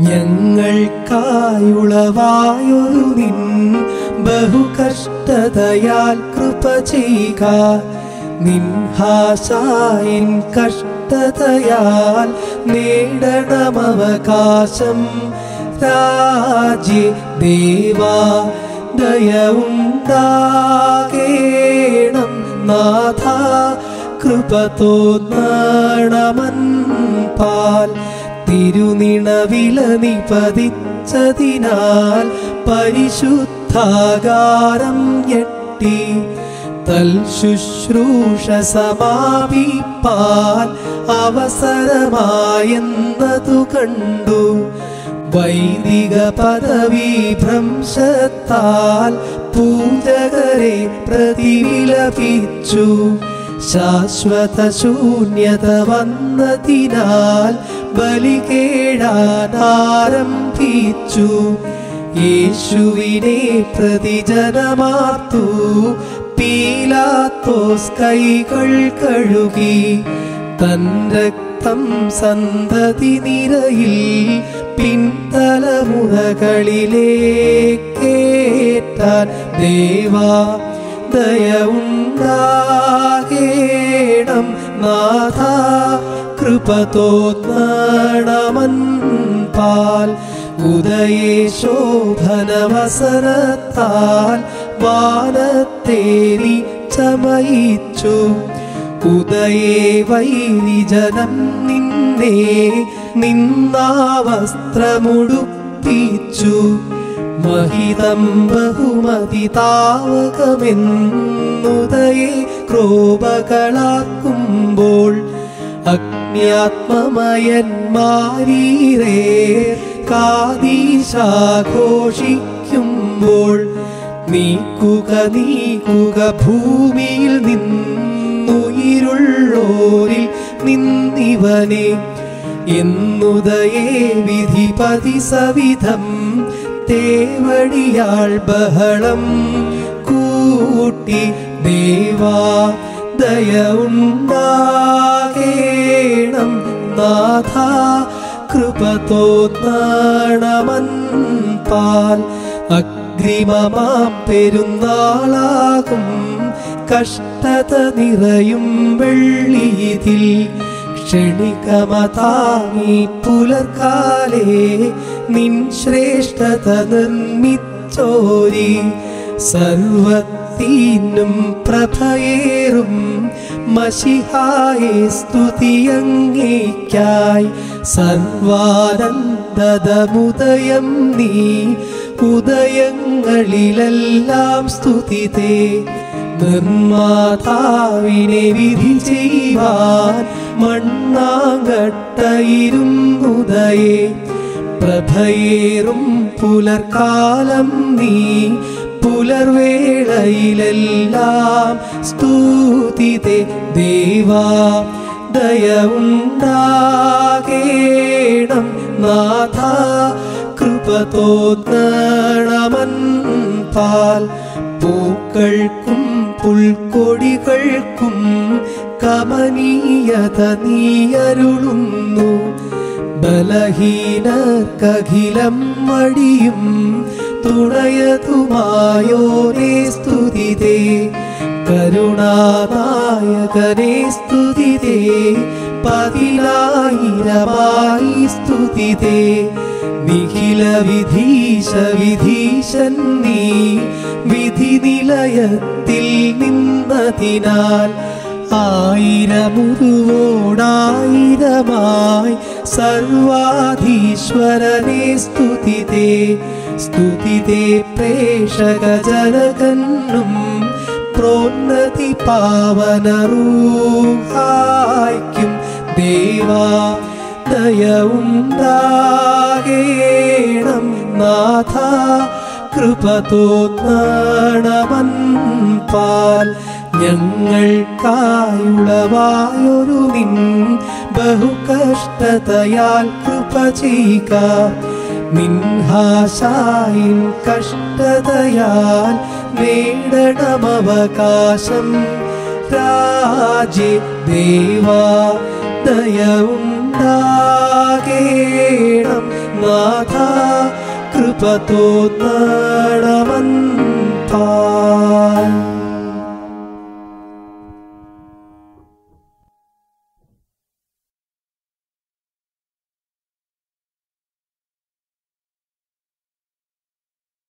ഞങ്ങൾക്കായുളവായൊരു നിൻ ബഹുകഷ്ടതയാൽ കൃപ ചെയ്യുക നിൻഹാശായിൻ കഷ്ടതയാൽ നേടണമവകാശം രാജ്യ ദേവാ ദയവുണ്ടാകേണം നാഥ കൃപ തോന്നണമൻ പാൽ തിരുനിണവില നിപതിച്ചതിനാൽ പരിശുദ്ധാകാരം ഞെട്ടി തൽ ശുശ്രൂഷ സമാപിപ്പാൻ അവസരമായെന്നതു കണ്ടു വൈദിക പദവി ഭ്രംശത്താൽ പൂജകരെ പ്രതിവിലപിച്ചു ശാശ്വത ശൂന്യത വന്നതിനാൽ ബലി കേഴാനാരംഭിച്ചു യേശുവിനെ പ്രതിജനമാർത്തു പീലാത്തോസ് കൈകൾ കഴുകി തൻ രക്തം സന്തതി നിരയിൽ പിൻതലമുറകളിലേക്കേറ്റാൻ ദേവാ ദയവുണ്ടാകേണം നാഥ കൃപ തോന്നണമൻ പാൽ ഉദയേ ശോഭനവസരത്താൽ വാനത്തേരി ചമയിച്ചു ഉദയേ വൈരിജനം നിന്നെ നിന്നാവസ്ത്രമുടുപ്പിച്ചു മഹിതം ബഹുമതി താവകമെന്നുദയെ ക്രോപകളാക്കുമ്പോൾ അഗ്നിയാത്മമയന്മാരീരേ കാതീശാഘോഷിക്കുമ്പോൾ നീക്കുക നീക്കുക ഭൂമിയിൽ നിന്നുയിരുള്ളോരിൽ നിന്നിവനെ എന്നുദയേ വിധിപതി സവിധം തേവടിയാൾ ബഹളം കൂട്ടി ദേവാ ദയവുണ്ടാകേണം നാഥ കൃപ തോന്നണമൻ പാൽ അഗ്രിമമാം പെരുന്നാളാകും കഷ്ടത നിറയും വെള്ളിതിൽ ക്ഷണികമതാമി പുലർക്കാലേ നിൻ ശ്രേഷ്ഠത നിർമ്മിച്ചോരി സർവത്തീനും പ്രഭയേറും മഷിഹായെ സ്തുതിയങ്ങേക്കായി സർവാനന്ദമുദയം നീ ഉദയങ്ങളിലെല്ലാം സ്തുതിതേ നിർമാതാവിനെ വിധി ചെയ്യുവാൻ മണ്ണാങ്കട്ടയിരുന്നുദയേ പ്രഭയേറും പുലർക്കാലം നീ പുലർവേളയിലെല്ലാം സ്തുതിതേ ദേവാ ദയവുണ്ടാകേണം നാഥ കൃപ തോന്നണമൻ പാൽ പൂക്കൾക്കും പുൽക്കൊടികൾക്കും കമനീയത നീയരുളുന്നു ബലഹീനർക്കഖിലം വടിയും തുണയതുമായോരേ സ്തുതിതേ കരുണാനായകനെ സ്തുതിതേ പതിനായിരമായി സ്തുതിതേ നിഖില വിധീശ വിധീശൻ നീ വിധി നിലയത്തിൽ നിന്നതിനാൽ ആയിരമുരുവോടായിരമായി സർവാധീശ്വരനെ സ്തുതിതേ സ്തുതിതേ പ്രേക്ഷകജനകന്നും പ്രോന്നതി പാവനറൂഹായ്ക്കും ദേവാ ദയവുണ്ടാകേണം നാഥ കൃപ തോന്നണമൻ പാൽ ഞങ്ങൾക്കായുളവായൊരു നിൻ ബഹുകഷ്ടതയാൽ കൃപ ചെയ്യുക നിൻഹാശായിൻ കഷ്ടതയാൽ നേടണമവകാശം രാജി ദേവാ ദയവുണ്ടാകേണം നാഥ കൃപ തോന്നണമേ